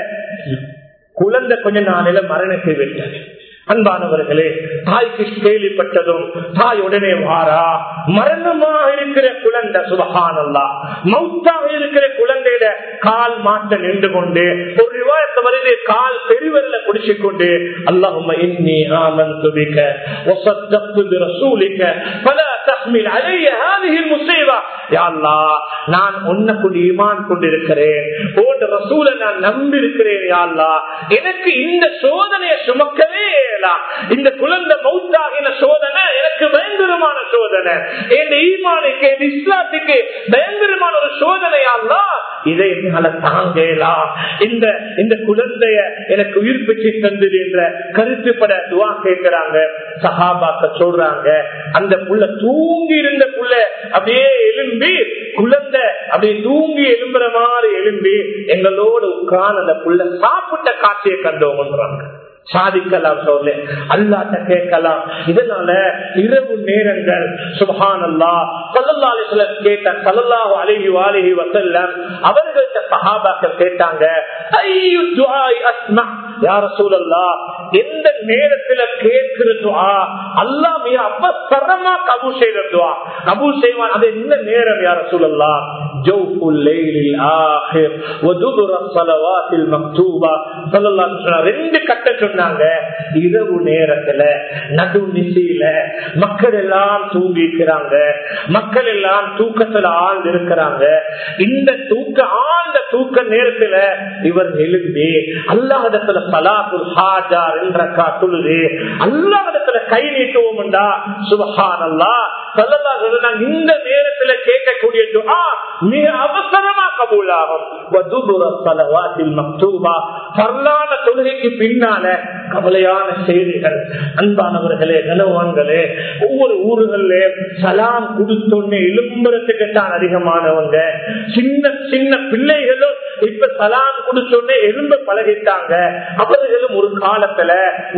குழந்தை கொஞ்ச நாளில மரணத்தை விட்டது அன்பானவர்களே தாய்க்கு கேள்விப்பட்டதும் தாய் உடனே வாரா மரணமாக இருக்கிற குழந்தை சுபகானல்லா மௌத்தாக இருக்கிற குழந்தையிட கால் மாட்ட நின்று கொண்டு ஒரு விவாதத்தை வருது கால் பெருவரில் குடிச்சு கொண்டு அல்லாஹும் இன்னி ஆமன் துபிக்க وصدقت برسولك فلا تحمل علي هذه المصيبه يا الله நான் உன்னை ஈமான் கொண்டிருக்கிறேன் போன்ற ரசூல நான் நம்பி இருக்கிறேன் யா அல்லாஹ் எனக்கு இந்த சோதனையை சுமக்கவே இயலாம் இந்த குழந்தை மௌத்தாகின சோதனை எனக்கு பயங்கரமான சோதனை என் ஈமானுக்கு என் இஸ்லாத்துக்கு பயங்கரமான ஒரு சோதனையாலா இதை என்னால தாங்கலாம் இந்த இந்த குழந்தைய எனக்கு உயிர் பெற்று தந்தது என்ற கருத்துப்பட துவா கேட்கிறாங்க சஹாபாக்க சொல்றாங்க அந்த புள்ள தூங்கி இருந்த புள்ள அப்படியே எலும்பி குழந்தை அப்படியே தூங்கி எலும்புற மாதிரி எலும்பி எங்களோட உட்கார்ந்து அந்த புள்ள சாப்பிட்ட காட்சியை கண்டோம்ன்றாங்க சாதிக்கலாம் சொல்ல அல்லாட்ட கேட்கலாம் இதனால இரவு நேரங்கள் சுபஹான் அல்லா சல்லல்லா அலிஸ்லம் கேட்ட சல்லல்லாஹு அலிஹி வாலிஹி வசல்லம் அவர்கள்ட்ட சஹாபாக்கள் கேட்டாங்க ஐயு துஆய் அஸ்மா யார சூழல்லா எந்த நேரத்துல கேட்கிற துவா அல்லா மிக அவசரமா கபு செய்யற துவா கபு செய்வான் அது என்ன நேரம் யார சூழல்லா ஜௌஃபுல் லைலில் ஆஹிர் வதுபுர ஸலவாத்தில் மக்தூபா ஸல்லல்லாஹு அலைஹி வஸல்லம் ரெண்டு கட்ட சொன்னாங்க இரவு நேரத்துல நடு நிசையில மக்கள் எல்லாம் தூங்கிக்கிறாங்க மக்கள் எல்லாம் தூக்கத்துல ஆழ்ந்து இருக்கிறாங்க இந்த தூக்க ஆழ்ந்த தூக்க நேரத்துல இவர் எழுந்தி அல்லாஹிடத்துல சலாத்துல் ஹாஜார் என்ற காட்டுழுது அல்லாஹிடத்துல கை நீட்டுவோம்டா சுபஹான் அல்லா இந்த நேரத்துல கேட்கக்கூடிய துஆ மிக அவசரமா கபூலாகும் பரலான தொழுகைக்கு பின்னால கவலையான செய்திகள் அன்பானவர்களே கனவான்களே ஒவ்வொரு ஊர்கள்ல சலாம் கொடுத்தோன்னே எலும்புறத்துக்கு தான் அதிகமானவங்க சின்ன சின்ன பிள்ளைகளும் இப்ப சலாம் கொடுத்தோன்னே எலும்ப பழகிட்டாங்க அவர்களும் ஒரு காலத்துல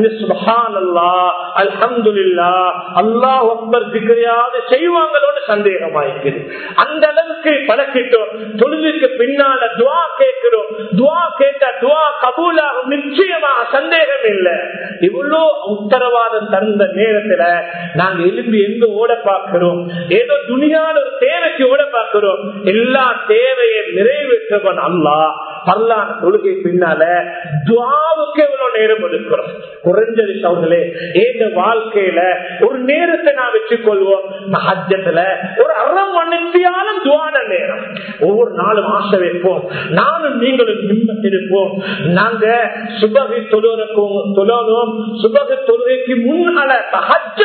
அல்ஹம்துல்லா அல்லாஹ் அக்பர் சிக்கரையாவது செய்வாங்களோன்னு சந்தேகமாயிருக்குது அந்த அளவுக்கு பழக்கிட்டோம் தொழுதுக்கு பின்னால துவா கேட்கிறோம் துவா கேட்ட துவா கபூலாகும் நிச்சயமாக சந்தேகம் இல்லை இவ்வளோ உத்தரவாதம் தந்த நேரத்துல நாங்க எலும்பி எங்க ஓட பார்க்கிறோம் ஏதோ துணியான ஒரு தேவைக்கு ஓட பார்க்கிறோம் எல்லா தேவையை நிறைவேற்றவன் அல்லா பல்லான தொழுகை பின்னால துவாவுக்கு எவ்வளவு நேரம் எடுக்கிறோம் குறைஞ்சது சவுங்களே ஏங்க வாழ்க்கையில ஒரு நேரத்தை நான் வச்சுக்கொள்வோம் ஹஜ்ஜத்துல ஒரு அரை மணித்தியாலும் துவான நேரம் ஒவ்வொரு நாளும் ஆசை வைப்போம் நானும் நீங்களும் நிம்மத்திருப்போம் நாங்க சுபகை தொழுவதற்கும் தொழணும் சுபக தொழுகைக்கு முன்னால ஹஜ்ஜ தொழக்கூடிய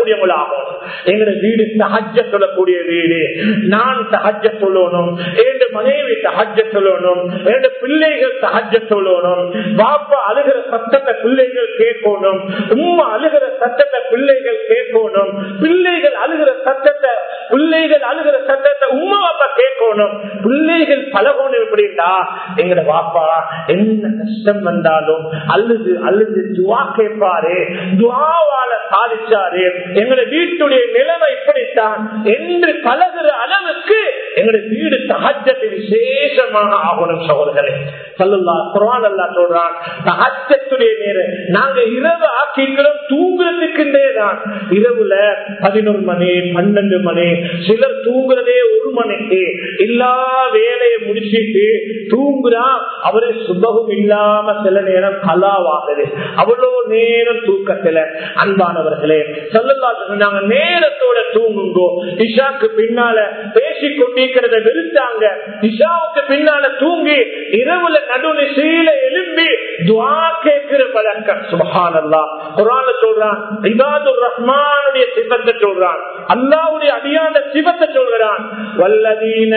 சொல்லக்கூடியவங்களாகும் எங்களோட வீடு சஹஜ சொல்லக்கூடிய வீடு நான் சஹஜ சொல்லணும் என் மனைவி சஹஜ சொல்லணும் என் பிள்ளைகள் சஹஜ சொல்லணும் பாப்பா அழுகிற சத்தத்தை பிள்ளைகள் கேட்கணும் உம்மா அழுகிற சத்தத்தை பிள்ளைகள் கேட்கணும் பிள்ளைகள் அழுகிற சத்தத்தை பிள்ளைகள் அழுகிற சத்தத்தை உம்மா பாப்பா கேட்கணும் பிள்ளைகள் பழகணும் எப்படின்னா எங்கட பாப்பா என்ன கஷ்டம் வந்தாலும் அழுது அழுது துவா கேட்பாரு துவாவால சாதிச்சாரு எங்களுடைய வீட்டுடைய நிலைமை இப்படித்தான் என்று பழகுற அளவுக்கு எங்களுடைய வீடு சகஜத்தை விசேஷமாக ஆகணும் சகோதரர்களே சொல்லலாம் குரான் அல்லா சொல்றான் சகஜத்துடைய நேரம் நாங்க இரவு ஆக்கிக்கிறோம் தூங்குறதுக்கு தான் இரவுல பதினொரு மணி பன்னெண்டு மணி சிலர் தூங்குறதே ஒரு மணிக்கு எல்லா வேலையை முடிச்சிட்டு தூங்குறா அவரு சுபகம் இல்லாம சில நேரம் கலாவாகுது அவ்வளவு நேரம் தூக்கத்துல அன்பானவர்களே சொல்லலா சொன்னாங்க நேரத்தோட தூங்குங்கோ இஷாக்கு பின்னால பேசி கொண்டிருக்கிறத வெறுத்தாங்க இஷாவுக்கு பின்னால தூங்கி இரவுல நடுவில் சீல எழும்பி துவா கேட்கிற பழக்கம் சுபஹானல்லா குரான சொல்றான் இபாதுர் ரஹ்மானுடைய சிவத்தை சொல்றான் அல்லாவுடைய அடியான சிவத்தை சொல்கிறான் வல்லதீன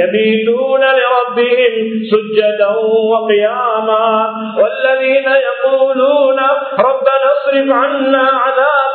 யபீதூன لربهم سجدا وقياما والذين يقولون ربنا اصرف عنا عذاب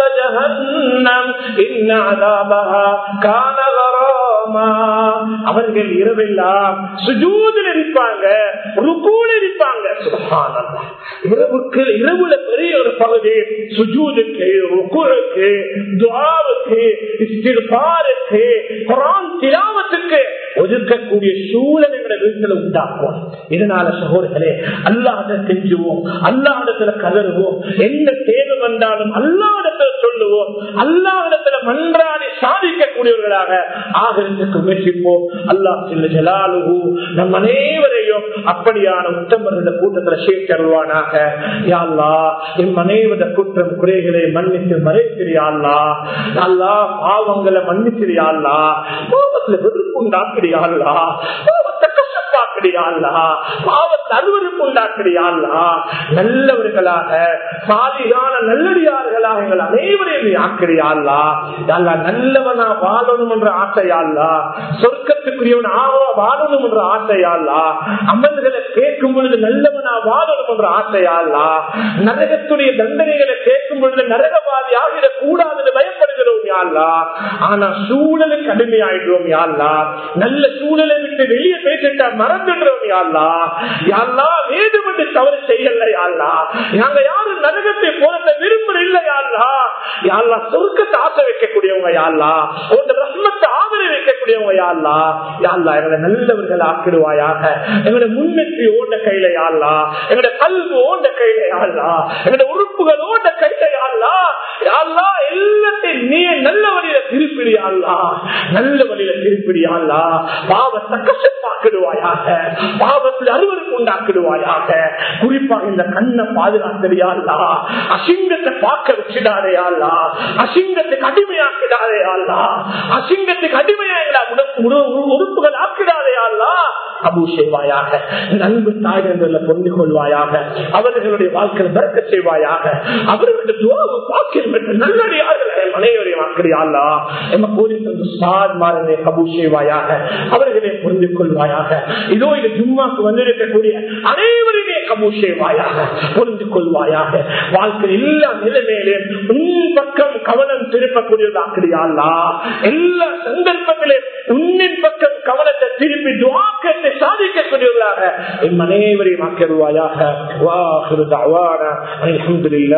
جهنم إن عذابها كان غراما அவர்கள் இரவெல்லாம் சுஜூதில் இருப்பாங்க ருக்கூல இருப்பாங்க சுபஹானல்லாஹ் இரவுக்கு இரவுல பெரிய ஒரு பகுதி சுஜூதுக்கு ருக்குழுக்கு துவாவுக்கு இஸ்திர்பாருக்கு குரான் திலாவத்துக்கு ஒதுக்கக்கூடிய சூழல் எங்களை வீட்டில் உண்டாக்கும் இதனால சகோதரர்களே அல்லாத செஞ்சுவோம் அல்லாடத்துல கதறுவோம் என்ன தேவை வந்தாலும் அல்லாடத்துல சொல்லுவோம் அல்லாடத்துல மன்றாடி சாதிக்கக்கூடியவர்களாக ஆகிறதுக்கு முயற்சிப்போம் அல்லாஹ் சில ஜலாலுகு நம் அனைவரையும் அப்படியான உத்தமர்கள கூட்டத்தில் சேர்த்தருவானாக யாழ்லா என் அனைவர குற்றம் குறைகளை மன்னித்து மறைத்திரியாள்லா அல்லா பாவங்களை மன்னித்திரியாள்லா பாவத்துல வெறுப்பு உண்டாக்கிறியாள்லா பாவத்தை கஷ்டப்பாக்கிறியாள்லா பாவத்தை அருவருக்கு உண்டாக்கிறியாள்லா நல்லவர்களாக சாதிகான நல்லடியார்களாக எங்கள் அனைவரையும் நீ ஆக்கிறியாள்லா அல்லா நல்லவனா வாழணும் என்ற ஆசையாள்லா சொர்க்கத்துக்குரியவன் ஆவா வாழணும் என்ற ஆசையாள்லா அமல்களை கேட்கும் பொழுது நல்லவனா வாழணும் என்ற ஆசையாள்லா நரகத்துடைய தண்டனைகளை கேட்கும் பொழுது நரகவாதி ஆகிடக் கூடாதுன்னு பயப்படுகிறோம் யாழ்லா ஆனா சூழலுக்கு அடிமையாயிடுவோம் யாழ்லா நல்ல சூழலை விட்டு வெளியே பேசிட்டா மறந்துடுறோம் யாழ்லா யாழ்லா வேண்டுமென்று தவறு செய்யல யாழ்லா நாங்க யாரும் நரகத்தை போறத விரும்புற இல்ல யாழ்லா யாழ்லா சொர்க்கத்தை ஆசை வைக்கக்கூடியவங்க யாழ்லா உங்க ரத்னத்தை ஆதரவு வைக்கக்கூடியவங்க யாழ்லா யாழ்லா எங்களை நல்லவர்கள் ஆக்கிடுவாயாக எங்களுடைய முன்னெற்றி ஓண்ட கையில யாழ்லா எங்களுடைய கல்வி ஓண்ட கையில யாழ்லா எங்களுடைய உறுப்புகள் ஓண்ட கையில யாழ்லா யாழ்லா எல்லாத்தையும் நீ நல்ல வழியில திருப்பிடியாள்லா நல்ல வழியில திருப்பிடியாள்லா பாவத்தை கஷ்டப்பாக்கிடுவாயாக பாவத்தில் அறுவருக்கு உண்டாக்கிடுவாயாக குறிப்பாக இந்த கண்ணை பாதுகாக்கிறியாள்லா அசிங்கத்தை பார்க்க வச்சிடாதையாள்லா அசிங்கத்துக்கு அடிமையாக்கிடாதையாள்லா அசிங்கத்துக்கு அடிமையா உறுப்புகள் ஆக்கிடாதையாள்லா அபு செய்வாயாக நண்பு தாய்களை பொந்து கொள்வாயாக அவர்களுடைய வாழ்க்கையில் பறக்க செய்வாயாக அவர்களுடைய துவாவு பாக்கியம் பெற்ற நல்லடியார்கள் அனைவரையும் ஆக்கிறியாளா எம்ம கூறி தந்து சார் மாறனை கபு செய்வாயாக அவர்களை புரிந்து கொள்வாயாக இதோ இது ஜும்மாக்கு வந்திருக்கக்கூடிய அனைவருமே கபு செய்வாயாக புரிந்து கொள்வாயாக வாழ்க்கை எல்லா நிலைமையிலும் உன் பக்கம் கவனம் திருப்பக்கூடியதாக்கிறியாளா எல்லா சந்தர்ப்பத்திலும் உன்னின் பக்கம் கவனத்தை திருப்பி துவாக்கத்தை சாதிக்கக்கூடியவர்களாக என் அனைவரையும் ஆக்கிடுவாயாக வா அல்ஹம்துலில்லாஹ்